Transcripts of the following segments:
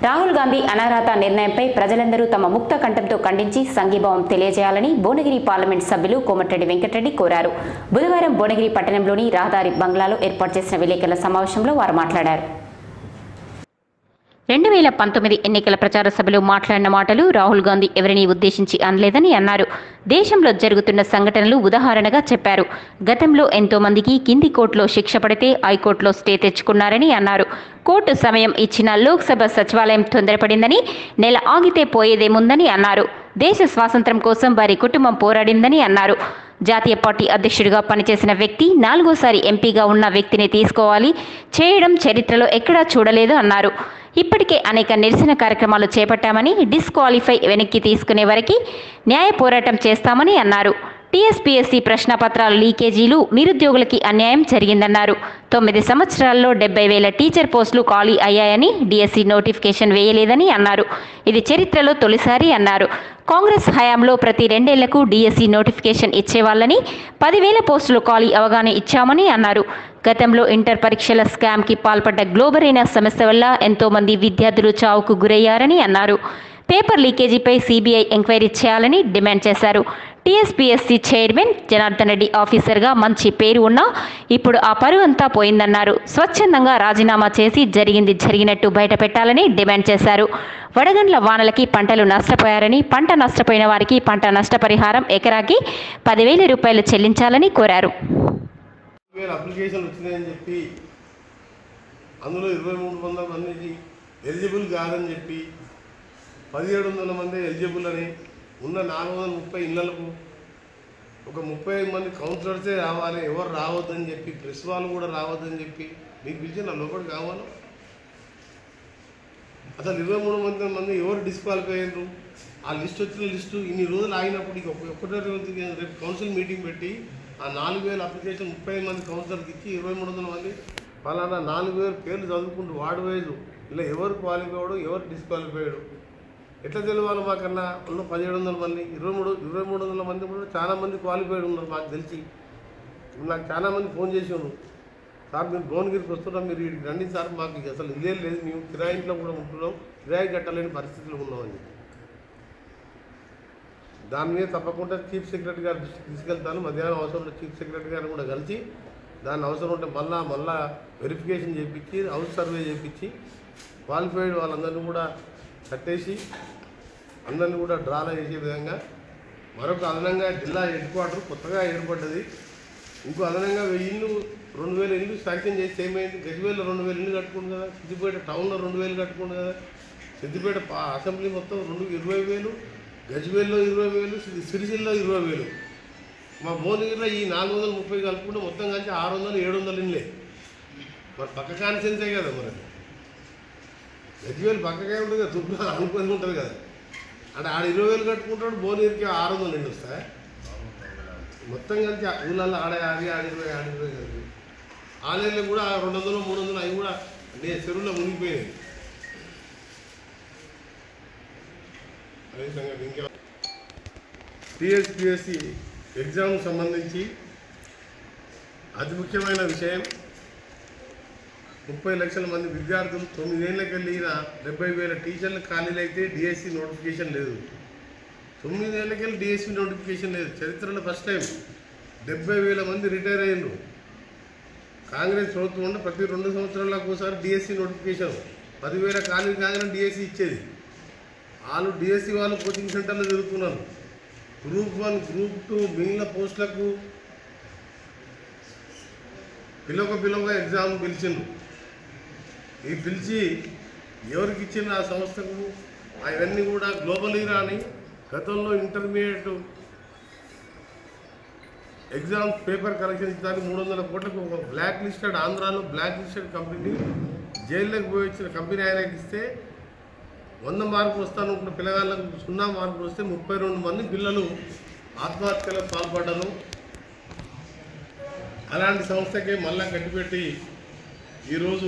రాహుల్ గాంధీ అనర్హత నిర్ణయంపై ప్రజలందరూ తమ ముక్త కంఠంతో ఖండించి సంఘీభావం తెలియజేయాలని భువనగిరి పార్లమెంట్ సభ్యులు కోమటిరెడ్డి వెంకటరెడ్డి కోరారు బుధవారం భువనగిరి పట్టణంలోని రహదారి బంగ్లాలో ఏర్పాటు చేసిన విలేకరుల సమావేశంలో వారు మాట్లాడారు రెండు వేల పంతొమ్మిది ఎన్నికల ప్రచార సభలో మాట్లాడిన మాటలు రాహుల్ గాంధీ ఎవరిని ఉద్దేశించి అనలేదని అన్నారు దేశంలో జరుగుతున్న సంఘటనలు ఉదాహరణగా చెప్పారు గతంలో ఎంతో మందికి కింది కోర్టులో శిక్ష పడితే హైకోర్టులో స్టే తెచ్చుకున్నారని అన్నారు కోర్టు సమయం ఇచ్చిన లోక్సభ సచివాలయం తొందరపడిందని నెల ఆగితే పోయేదేముందని అన్నారు దేశ స్వాతంత్ర్యం కోసం వారి కుటుంబం పోరాడిందని అన్నారు జాతీయ పార్టీ అధ్యక్షుడిగా పనిచేసిన వ్యక్తి నాలుగోసారి ఎంపీగా ఉన్న వ్యక్తిని తీసుకోవాలి చేయడం చరిత్రలో ఎక్కడా చూడలేదు అన్నారు ఇప్పటికే అనేక నిరసన కార్యక్రమాలు చేపట్టామని డిస్క్వాలిఫై వెనక్కి తీసుకునే వరకు న్యాయ పోరాటం చేస్తామని అన్నారు టీఎస్పీఎస్సీ ప్రశ్నపత్రాల లీకేజీలు నిరుద్యోగులకి అన్యాయం జరిగిందన్నారు తొమ్మిది సంవత్సరాల్లో డెబ్బై వేల టీచర్ పోస్టులు ఖాళీ అయ్యాయని డిఎస్సీ నోటిఫికేషన్ వేయలేదని అన్నారు ఇది చరిత్రలో తొలిసారి అన్నారు కాంగ్రెస్ హయాంలో ప్రతి రెండేళ్లకు డిఎస్సీ నోటిఫికేషన్ ఇచ్చేవాళ్ళని పదివేల పోస్టులు ఖాళీ అవగానే ఇచ్చామని అన్నారు గతంలో ఇంటర్ పరీక్షల స్కామ్కి పాల్పడ్డ గ్లోబరేనా సంస్థ వల్ల ఎంతో మంది విద్యార్థులు చావుకు గురయ్యారని అన్నారు పేపర్ లీకేజీపై సీబీఐ ఎంక్వైరీ చేయాలని డిమాండ్ చేశారు టీఎస్పీఎస్సీ చైర్మన్ జనార్దన్ రెడ్డి ఆఫీసర్గా మంచి పేరు ఉన్నా ఇప్పుడు ఆ పరువు అంతా పోయిందన్నారు స్వచ్ఛందంగా రాజీనామా చేసి జరిగింది జరిగినట్టు బయట పెట్టాలని డిమాండ్ చేశారు వడగండ్ల వానలకి పంటలు నష్టపోయారని పంట నష్టపోయిన వారికి పంట నష్టపరిహారం ఎకరాకి పదివేల రూపాయలు చెల్లించాలని కోరారు వేల అప్లికేషన్లు వచ్చినాయని చెప్పి అందులో ఇరవై మూడు వందల మంది ఎలిజిబుల్ కాదని చెప్పి పదిహేడు వందల మంది ఎలిజిబుల్ అని ఉన్న నాలుగు వందల ముప్పై ఇళ్లకు ఒక ముప్పై ఐదు మంది కౌన్సిలర్సే రావాలి ఎవరు రావద్దని చెప్పి ప్రెస్ వాళ్ళు కూడా రావద్దని చెప్పి మీకు పిలిచి నా లోపలికి కావాలి అసలు ఇరవై మూడు మంది మంది ఎవరు డిస్క్వాలిఫై అయ్యారు ఆ లిస్ట్ వచ్చిన లిస్టు ఇన్ని రోజులు ఆగినప్పుడు ఇక ఒక- ఒకటో రోజు రేపు కౌన్సిల్ మీటింగ్ పెట్టి ఆ నాలుగు వేల అప్లికేషన్ ముప్పై ఐదు మంది కౌన్సిలర్కి ఇచ్చి ఇరవై మూడు వందల మంది ఫలానా నాలుగు వేల పేర్లు చదువుకుంటూ వార్డు వైజ్ ఇలా ఎవరు క్వాలిఫైడ్ ఎవరు డిస్క్వాలిఫైడ్ ఎట్లా తెలియాలి మాకన్నా ఉన్న పదిహేడు వందల మంది ఇరవై మూడు ఇరవై మూడు వందల మంది కూడా చాలా మంది క్వాలిఫైడ్ ఉన్నారు మాకు తెలిసి నాకు చాలా మంది ఫోన్ చేసి ఉన్నారు సార్ మేము భువనగిరికి వస్తున్నాం మీరు ఇక్కడికి రండి సార్ మాకు ఇక అసలు ఇదే లేదు మేము కిరాయి ఇంట్లో కూడా ఉంటున్నాం కిరాయి కట్టలేని పరిస్థితులు ఉన్నామని చెప్పి దాని మీద తప్పకుండా చీఫ్ సెక్రటరీ గారు దృష్టికి తీసుకెళ్తాను మధ్యాహ్నం అవసరం ఉంటే చీఫ్ సెక్రటరీ గారిని కూడా కలిసి దాన్ని అవసరం ఉంటే మళ్ళా మళ్ళా వెరిఫికేషన్ చేయించి హౌస్ సర్వే చేయించి క్వాలిఫైడ్ వాళ్ళందరినీ కూడా కట్టేసి అందరినీ కూడా డ్రాలో చేసే విధంగా మరొక అదనంగా జిల్లా హెడ్ క్వార్టర్ కొత్తగా ఏర్పడ్డది ఇంకో అదనంగా వెయ్యి ఇల్లు రెండు వేల ఇల్లు శాంక్షన్ చేసి ఏమైంది గజవేల రెండు వేల ఇల్లు కట్టుకుంది కదా సిద్దిపేట టౌన్లో రెండు వేలు కట్టుకుంది కదా సిద్దిపేట పా- అసెంబ్లీ మొత్తం రెండు ఇరవై వేలు గజ్వేల్లో ఇరవై వేలు సి- సిరిసిల్లో ఇరవై వేలు మా భువనగిరిలో ఈ నాలుగు వందల ముప్పై కలుపుకుంటే మొత్తం కలిసి ఆరు వందలు ఏడు వందలు ఇల్లే మరి పక్క కాన్సెన్సే కదా మరి గజ్వేలు పక్కకే ఉంటుంది కదా తుప్పు అనుకొని ఉంటుంది కదా అంటే ఆడ ఇరవై వేలు కట్టుకుంటాడు భువనగిరికి ఆరు వందలు నిండు వస్తాయి మొత్తం కలిసి ఆ ఊళ్ళల్లో ఆడ ఆడి ఆడి ఇరవై ఆడి ఇరవై కలిపి ఆలయంలో కూడా రెండు వందలు మూడు వందలు అవి కూడా నే చెరువులో మునిగిపోయినాయి అదే సంగతి ఇంకా టిఎస్పిఎస్సి ఎగ్జామ్ సంబంధించి అతి ముఖ్యమైన విషయం ముప్పై లక్షల మంది విద్యార్థులు తొమ్మిదేళ్ళకి వెళ్ళిన డెబ్బై వేల టీచర్ల ఖాళీలు అయితే డిఎస్సి నోటిఫికేషన్ లేదు తొమ్మిదేళ్ళకి వెళ్ళి డిఎస్సి నోటిఫికేషన్ లేదు చరిత్రలో ఫస్ట్ టైం డెబ్బై వేల మంది రిటైర్ అయ్యారు కాంగ్రెస్ ప్రభుత్వం ఉంటే ప్రతి రెండు సంవత్సరాలకు ఒకసారి డిఎస్సి నోటిఫికేషన్ పదివేల ఖాళీలు కాగానే డిఎస్సి ఇచ్చేది వాళ్ళు డిఎస్సి వాళ్ళు కోచింగ్ సెంటర్లో చదువుతున్నారు గ్రూప్ వన్ గ్రూప్ టూ మిగిలిన పోస్టులకు పిలవక పిలవక ఎగ్జామ్ పిలిచిండ్రు ఈ పిలిచి ఎవరికి ఇచ్చిన ఆ సంస్థకు అవన్నీ కూడా గ్లోబల్ ఇరా అని గతంలో ఇంటర్మీడియట్ ఎగ్జామ్ పేపర్ కలెక్షన్ ఇచ్చడానికి మూడు వందల కోట్లకు ఒక బ్లాక్ లిస్టెడ్ ఆంధ్రాలో బ్లాక్ లిస్టెడ్ కంపెనీ జైల్లోకి పోయి వచ్చిన కంపెనీ ఆయనకి ఇస్తే వంద మార్కులు వస్తానుకున్న పిల్లగాళ్ళకు సున్నా మార్కులు వస్తే ముప్పై రెండు మంది పిల్లలు ఆత్మహత్యలకు పాల్పడ్డారు అలాంటి సంస్థకే మళ్ళా కట్టిపెట్టి ఈరోజు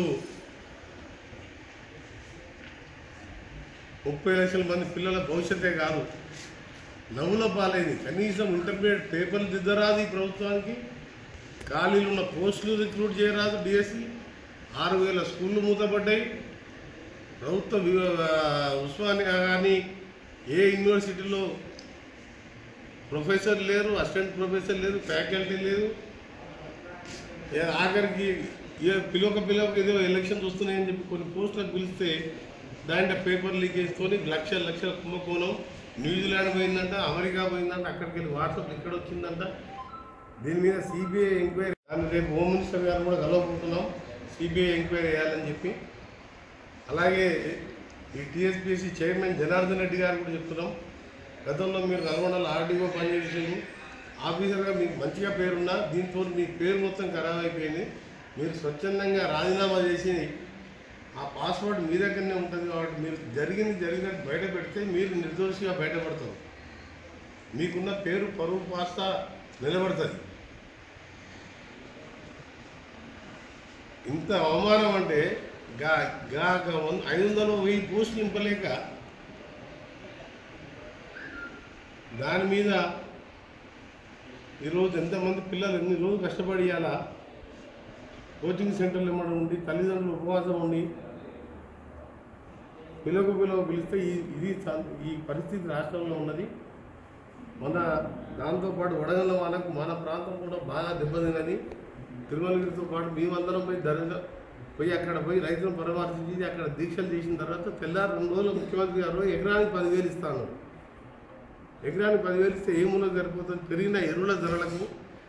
ముప్పై లక్షల మంది పిల్లల భవిష్యత్తే కాదు నవ్వుల పాలైంది కనీసం ఇంటర్మీడియట్ పేపర్లు దిద్దరాదు ఈ ప్రభుత్వానికి ఖాళీలు ఉన్న పోస్టులు రిక్రూట్ చేయరాదు డిఎస్సి ఆరు వేల స్కూళ్ళు మూతపడ్డాయి ప్రభుత్వ వి- ఆ, ఉస్మానియా కానీ ఏ యూనివర్సిటీలో ప్రొఫెసర్ లేరు అసిస్టెంట్ ప్రొఫెసర్ లేరు ఫ్యాకల్టీ లేరు ఏ ఆఖరికి ఏ పిలవక పిలవక ఏదో ఎలక్షన్స్ వస్తున్నాయని చెప్పి కొన్ని పోస్టులకు పిలిస్తే దాంట్లో పేపర్ లీకేజ్తో లక్షల లక్షల కుంభకోణం న్యూజిలాండ్ పోయిందంట అమెరికా పోయిందంట అక్కడికి వెళ్ళి వాట్సాప్ ఇక్కడ వచ్చిందంట దీని మీద సిబిఐ ఎంక్వైరీ దాన్ని రేపు హోమ్ మినిస్టర్ గారు కూడా కలవకుంటున్నాం సిబిఐ ఎంక్వైరీ చేయాలని చెప్పి అలాగే ఈ టీఎస్పీఎస్సీ చైర్మన్ జనార్దన్ రెడ్డి గారు కూడా చెప్తున్నాం గతంలో మీరు నల్గొండలో ఆర్డీఓ పనిచేసారు ఆఫీసర్గా మీకు మంచిగా పేరున్నా దీంతో మీ పేరు మొత్తం ఖరాబ్ అయిపోయింది మీరు స్వచ్ఛందంగా రాజీనామా చేసి ఆ పాస్వర్డ్ మీ దగ్గరనే ఉంటుంది కాబట్టి మీరు జరిగింది జరిగినట్టు బయట పెడితే మీరు నిర్దోషిగా బయటపడతారు మీకున్న పేరు పరువు పాస్తా నిలబడుతుంది ఇంత అవమానం అంటే గా గా గా వంద- ఐదు వందలు వెయ్యి పోస్టులు నింపలేక దాని మీద ఈరోజు ఎంతమంది పిల్లలు ఎన్ని రోజులు కష్టపడి ఇవాళ కోచింగ్ సెంటర్లు ఇవ్వడం ఉండి తల్లిదండ్రులు ఉపవాసం ఉండి పిల్లకు పిల్లకు పిలిస్తే ఈ ఇది చా- ఈ పరిస్థితి రాష్ట్రంలో ఉన్నది మన దాంతోపాటు వడగళ్ళ మనకు మన ప్రాంతం కూడా బాగా దెబ్బతిన్నది తిరుమలగిరితో పాటు మేమందరం పోయి దర్గా పోయి అక్కడ పోయి రైతులను పరామర్శించి అక్కడ దీక్షలు చేసిన తర్వాత తెల్లారి రెండు రోజులు ముఖ్యమంత్రి గారు ఎకరానికి పదివేలు ఇస్తాను ఎకరానికి పదివేలు ఇస్తే ఏ మూల సరిపోతుంది పెరిగిన ఎరువుల ధరలకు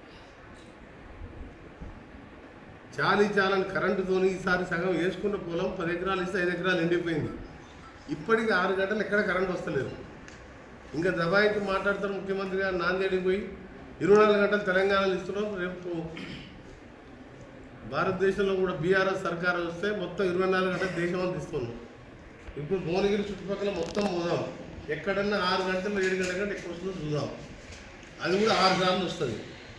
చాలీ చాలని కరెంటుతో ఈసారి సగం వేసుకున్న పొలం పది ఎకరాలు ఇస్తే ఐదు ఎకరాలు ఎండిపోయింది ఇప్పటికి ఆరు గంటలు ఎక్కడ కరెంట్ వస్తలేదు ఇంకా దబాయించి మాట్లాడతారు ముఖ్యమంత్రి గారు నాందేడికి పోయి ఇరవై నాలుగు గంటలు తెలంగాణలో ఇస్తున్నాం రేపు భారతదేశంలో కూడా బీఆర్ఎస్ సర్కార్ వస్తే మొత్తం ఇరవై నాలుగు గంటలు దేశం అంతా ఇస్తున్నాం ఇప్పుడు భువనగిరి చుట్టుపక్కల మొత్తం పోదాం ఎక్కడన్నా ఆరు గంటలు ఏడు గంటల కంటే ఎక్కువ వస్తుందో చూద్దాం అది కూడా ఆరు సార్లు వస్తుంది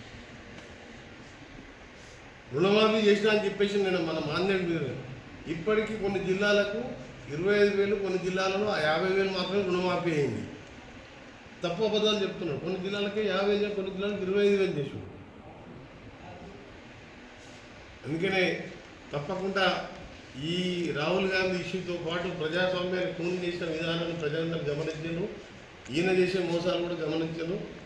రుణమాఫీ చేసినా అని చెప్పేసి నేను మన మాందేడు మీరు ఇప్పటికీ కొన్ని జిల్లాలకు ఇరవై ఐదు వేలు కొన్ని జిల్లాలలో ఆ యాభై వేలు మాత్రమే రుణమాఫీ అయింది తప్పు అబద్ధాలు చెప్తున్నాడు కొన్ని జిల్లాలకే యాభై వేలు కొన్ని జిల్లాలకు ఇరవై ఐదు వేలు చేసి అందుకనే తప్పకుండా ఈ రాహుల్ గాంధీ ఇష్యూతో పాటు ప్రజాస్వామ్యాన్ని కూని చేసిన విధానాన్ని ప్రజలందరూ గమనించారు ఈయన చేసే మోసాలు కూడా గమనించారు